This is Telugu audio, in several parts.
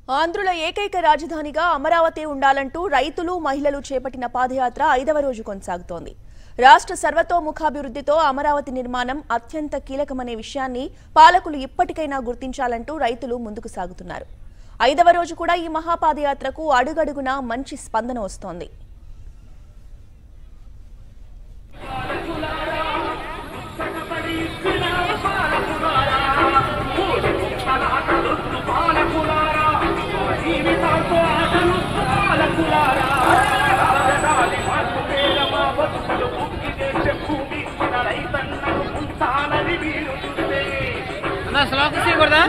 ఆంధ్రుల ఏకైక రాజధానిగా అమరావతి ఉండాలంటూ రైతులు మహిళలు చేపట్టిన పాదయాత్ర ఐదవ రోజు కొనసాగుతోంది రాష్ట్ర సర్వతోముఖాభివృద్ధితో అమరావతి నిర్మాణం అత్యంత కీలకమనే విషయాన్ని పాలకులు ఇప్పటికైనా గుర్తించాలంటూ రైతులు ముందుకు సాగుతున్నారు ఐదవ రోజు కూడా ఈ మహాపాదయాత్రకు అడుగడుగునా మంచి స్పందన వస్తోంది అన్న శ్లోకం చేయకూడదా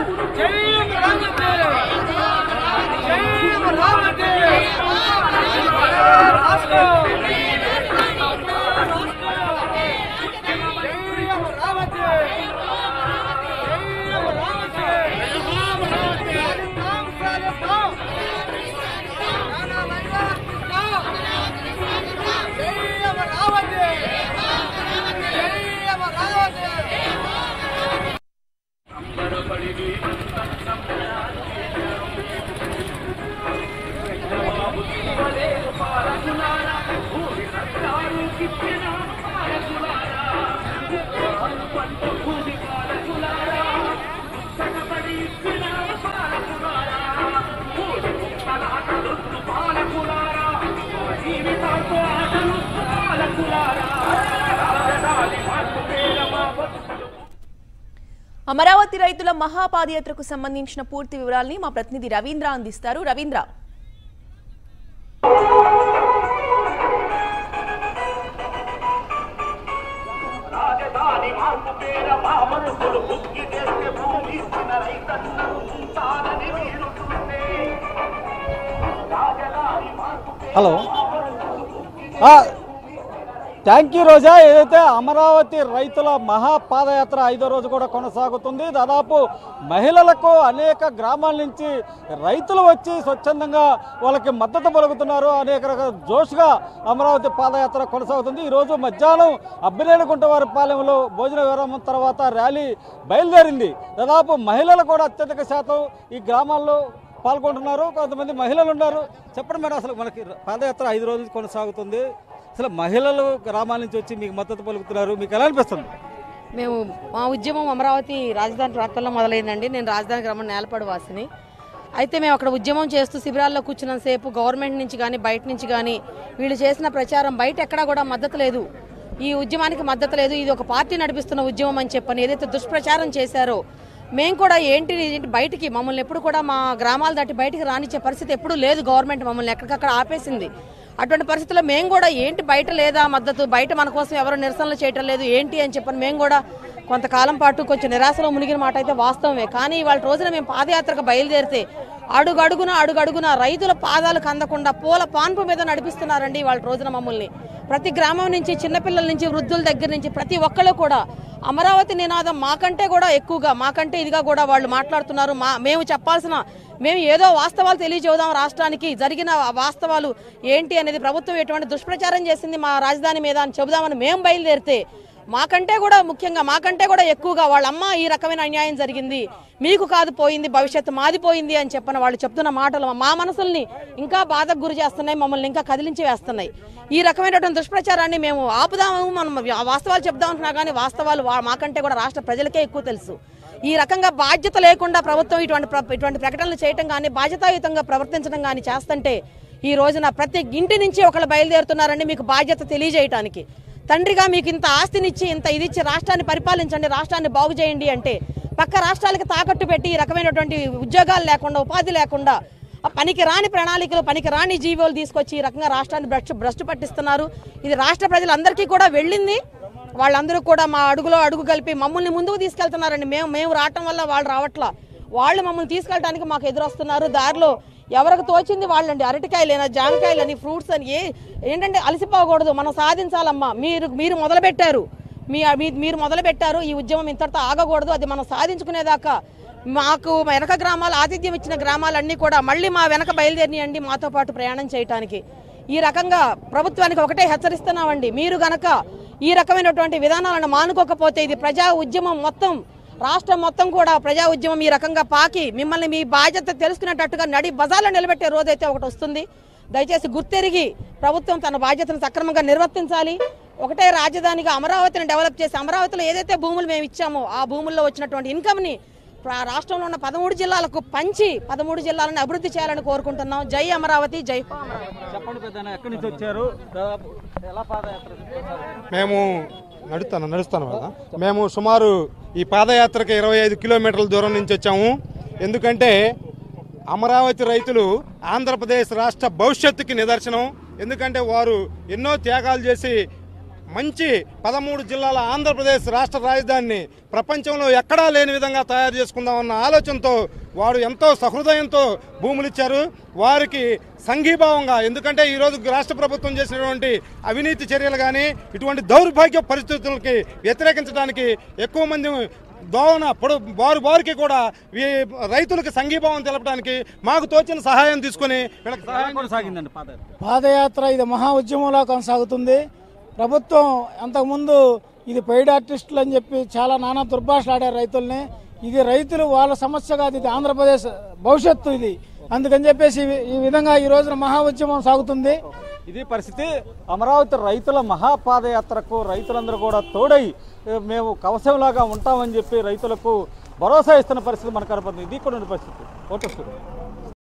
అమరావతి రైతుల మహాపాదయాత్రకు సంబంధించిన పూర్తి వివరాల్ని మా ప్రతినిధి రవీంద్ర అందిస్తారు రవీంద్ర రాజధాని మార్పు పేర మా మనసులు బుక్కి చేస్తే భూమి ఇచ్చిన రైతన్నలు ఉంటారని మీరు చూస్తే రాజధాని మార్పు హలో థ్యాంక్ యూ రోజా ఏదైతే అమరావతి రైతుల మహాపాదయాత్ర ఐదో రోజు కూడా కొనసాగుతుంది దాదాపు మహిళలకు అనేక గ్రామాల నుంచి రైతులు వచ్చి స్వచ్ఛందంగా వాళ్ళకి మద్దతు పలుకుతున్నారు అనేక రకాల జోష్గా అమరావతి పాదయాత్ర కొనసాగుతుంది ఈరోజు మధ్యాహ్నం అబ్బినేడుకుంట వారి పాలెంలో భోజన విరామం తర్వాత ర్యాలీ బయలుదేరింది దాదాపు మహిళలు కూడా అత్యధిక శాతం ఈ గ్రామాల్లో పాల్గొంటున్నారు కొంతమంది మహిళలు ఉన్నారు చెప్పండి మేడం అసలు మనకి పాదయాత్ర ఐదు రోజులు కొనసాగుతుంది అసలు మహిళలు గ్రామాల నుంచి వచ్చి మీకు మద్దతు పలుకుతున్నారు మీకు ఎలా అనిపిస్తుంది మేము మా ఉద్యమం అమరావతి రాజధాని ప్రాంతంలో మొదలైందండి నేను రాజధాని గ్రామం నేలపాడు వాసిని అయితే మేము అక్కడ ఉద్యమం చేస్తూ శిబిరాల్లో కూర్చున్నంతసేపు గవర్నమెంట్ నుంచి కానీ బయట నుంచి కానీ వీళ్ళు చేసిన ప్రచారం బయట ఎక్కడా కూడా మద్దతు లేదు ఈ ఉద్యమానికి మద్దతు లేదు ఇది ఒక పార్టీ నడిపిస్తున్న ఉద్యమం అని చెప్పని ఏదైతే దుష్ప్రచారం చేశారో మేము కూడా ఏంటి ఏంటి బయటికి మమ్మల్ని ఎప్పుడు కూడా మా గ్రామాలు దాటి బయటికి రానిచ్చే పరిస్థితి ఎప్పుడూ లేదు గవర్నమెంట్ మమ్మల్ని ఎక్కడికక్కడ ఆపేసింది అటువంటి పరిస్థితుల్లో మేము కూడా ఏంటి బయట లేదా మద్దతు బయట మన కోసం ఎవరు నిరసనలు చేయటం లేదు ఏంటి అని చెప్పని మేము కూడా కొంతకాలం పాటు కొంచెం నిరాశలో మునిగిన మాట అయితే వాస్తవమే కానీ ఇవాళ రోజున మేము పాదయాత్రకు బయలుదేరితే అడుగడుగున అడుగడుగున రైతుల పాదాలకు అందకుండా పూల పాన్పు మీద నడిపిస్తున్నారండి వాళ్ళ రోజున మమ్మల్ని ప్రతి గ్రామం నుంచి చిన్నపిల్లల నుంచి వృద్ధుల దగ్గర నుంచి ప్రతి ఒక్కళ్ళు కూడా అమరావతి నినాదం మాకంటే కూడా ఎక్కువగా మాకంటే ఇదిగా కూడా వాళ్ళు మాట్లాడుతున్నారు మా మేము చెప్పాల్సిన మేము ఏదో వాస్తవాలు తెలియజేద్దాం రాష్ట్రానికి జరిగిన వాస్తవాలు ఏంటి అనేది ప్రభుత్వం ఎటువంటి దుష్ప్రచారం చేసింది మా రాజధాని మీద అని చెబుదామని మేము బయలుదేరితే మాకంటే కూడా ముఖ్యంగా మాకంటే కూడా ఎక్కువగా వాళ్ళ అమ్మ ఈ రకమైన అన్యాయం జరిగింది మీకు కాదు పోయింది భవిష్యత్తు మాది పోయింది అని చెప్పిన వాళ్ళు చెప్తున్న మాటలు మా మనసుల్ని ఇంకా బాధకు గురి చేస్తున్నాయి మమ్మల్ని ఇంకా కదిలించి వేస్తున్నాయి ఈ రకమైనటువంటి దుష్ప్రచారాన్ని మేము ఆపుదాము మనం వాస్తవాలు చెప్దాం అంటున్నా కానీ వాస్తవాలు వా- మాకంటే కూడా రాష్ట్ర ప్రజలకే ఎక్కువ తెలుసు ఈ రకంగా బాధ్యత లేకుండా ప్రభుత్వం ఇటువంటి ప్ర- ఇటువంటి ప్రకటనలు చేయటం కానీ బాధ్యతాయుతంగా ప్రవర్తించడం కానీ చేస్తుంటే ఈ రోజున ప్రతి ఇంటి నుంచి ఒకళ్ళు బయలుదేరుతున్నారండి మీకు బాధ్యత తెలియజేయటానికి తండ్రిగా మీకు ఇంత ఆస్తినిచ్చి ఇంత ఇది ఇచ్చి రాష్ట్రాన్ని పరిపాలించండి రాష్ట్రాన్ని బాగు చేయండి అంటే పక్క రాష్ట్రాలకి తాకట్టు పెట్టి ఈ రకమైనటువంటి ఉద్యోగాలు లేకుండా ఉపాధి లేకుండా ఆ పనికి రాని ప్రణాళికలు పనికి రాని జీవోలు తీసుకొచ్చి ఈ రకంగా రాష్ట్రాన్ని భ్రష్టు భ్రష్టు పట్టిస్తున్నారు ఇది రాష్ట్ర ప్రజలందరికీ కూడా వెళ్ళింది వాళ్ళందరూ కూడా మా అడుగులో అడుగు కలిపి మమ్మల్ని ముందుకు తీసుకెళ్తున్నారండి మేము మేము రావటం వల్ల వాళ్ళు రావట్లా వాళ్ళు మమ్మల్ని తీసుకెళ్ళడానికి మాకు ఎదురొస్తున్నారు దారిలో ఎవరికి తోచింది వాళ్ళండి అరటికాయలేనా జామకాయలని ఫ్రూట్స్ అని ఏ ఏంటంటే అలసిపోకూడదు మనం సాధించాలమ్మా మీరు మీరు మొదలు పెట్టారు మీ మీ- మీరు మొదలు పెట్టారు ఈ ఉద్యమం ఇంతటితో ఆగకూడదు అది మనం సాధించుకునేదాకా మాకు వెనక గ్రామాలు ఆతిథ్యం ఇచ్చిన గ్రామాలన్నీ కూడా మళ్ళీ మా వెనక బయలుదేరినాయండి మాతో పాటు ప్రయాణం చేయటానికి ఈ రకంగా ప్రభుత్వానికి ఒకటే హెచ్చరిస్తున్నామండి మీరు గనక ఈ రకమైనటువంటి విధానాలను మానుకోకపోతే ఇది ప్రజా ఉద్యమం మొత్తం రాష్ట్రం మొత్తం కూడా ప్రజా ఉద్యమం ఈ రకంగా పాకి మిమ్మల్ని మీ బాధ్యత తెలుసుకునేటట్టుగా నడి బజార్లో నిలబెట్టే రోజైతే ఒకటి వస్తుంది దయచేసి గుర్తెరిగి ప్రభుత్వం తన బాధ్యతను సక్రమంగా నిర్వర్తించాలి ఒకటే రాజధానిగా అమరావతిని డెవలప్ చేసి అమరావతిలో ఏదైతే భూములు మేము ఇచ్చామో ఆ భూముల్లో వచ్చినటువంటి ఇన్కమ్ని ప్ర- రాష్ట్రంలో ఉన్న పదమూడు జిల్లాలకు పంచి పదమూడు జిల్లాలను అభివృద్ధి చేయాలని కోరుకుంటున్నాం జై అమరావతి జై హో అమరావతి చెప్పండి పెద్దనా ఎక్కడి నుంచి వచ్చారు దాదాపు ఎలా పాదయాత్ర కొనసాగుతుంది? మేము నడుస్తాను నడుస్తాను కదా మేము సుమారు ఈ పాదయాత్రకి ఇరవై ఐదు కిలోమీటర్ల దూరం నుంచి వచ్చాము ఎందుకంటే అమరావతి రైతులు ఆంధ్రప్రదేశ్ రాష్ట్ర భవిష్యత్తుకి నిదర్శనం ఎందుకంటే వారు ఎన్నో త్యాగాలు చేసి మంచి పదమూడు జిల్లాల ఆంధ్రప్రదేశ్ రాష్ట్ర రాజధానిని ప్రపంచంలో ఎక్కడా లేని విధంగా తయారు చేసుకుందామన్న ఆలోచనతో వారు ఎంతో సహృదయంతో భూములు ఇచ్చారు వారికి సంఘీభావంగా ఎందుకంటే ఈరోజు రాష్ట్ర ప్రభుత్వం చేసినటువంటి అవినీతి చర్యలు కానీ ఇటువంటి దౌర్భాగ్య పరిస్థితులకి వ్యతిరేకించడానికి ఎక్కువ మంది దోవన పొడు వారు వారికి కూడా ఈ రైతులకు సంఘీభావం తెలపడానికి మాకు తోచిన సహాయం తీసుకొని వీళ్ళకి ఎలా సహాయం కొనసాగిందండి పాదయాత్ర పాదయాత్ర ఇది మహా ఉద్యమంలా కొనసాగుతుంది ప్రభుత్వం అంతకుముందు ఇది పెయిడ్ ఆర్టిస్టులు అని చెప్పి చాలా నానా దుర్భాషలు ఆడారు రైతుల్ని ఇది రైతులు వాళ్ళ సమస్య కాదు ఇది ఆంధ్రప్రదేశ్ భవిష్యత్తు ఇది అందుకని చెప్పేసి ఈ- ఈ విధంగా ఈ రోజున మహా ఉద్యమం సాగుతుంది ఇది పరిస్థితి అమరావతి రైతుల మహాపాదయాత్రకు రైతులందరూ కూడా తోడై ఏ, మేము కవచంలాగా ఉంటామని చెప్పి రైతులకు భరోసా ఇస్తున్న పరిస్థితి మనకు కనపడుతుంది ఇది కూడా ఉన్న పరిస్థితి ఓటు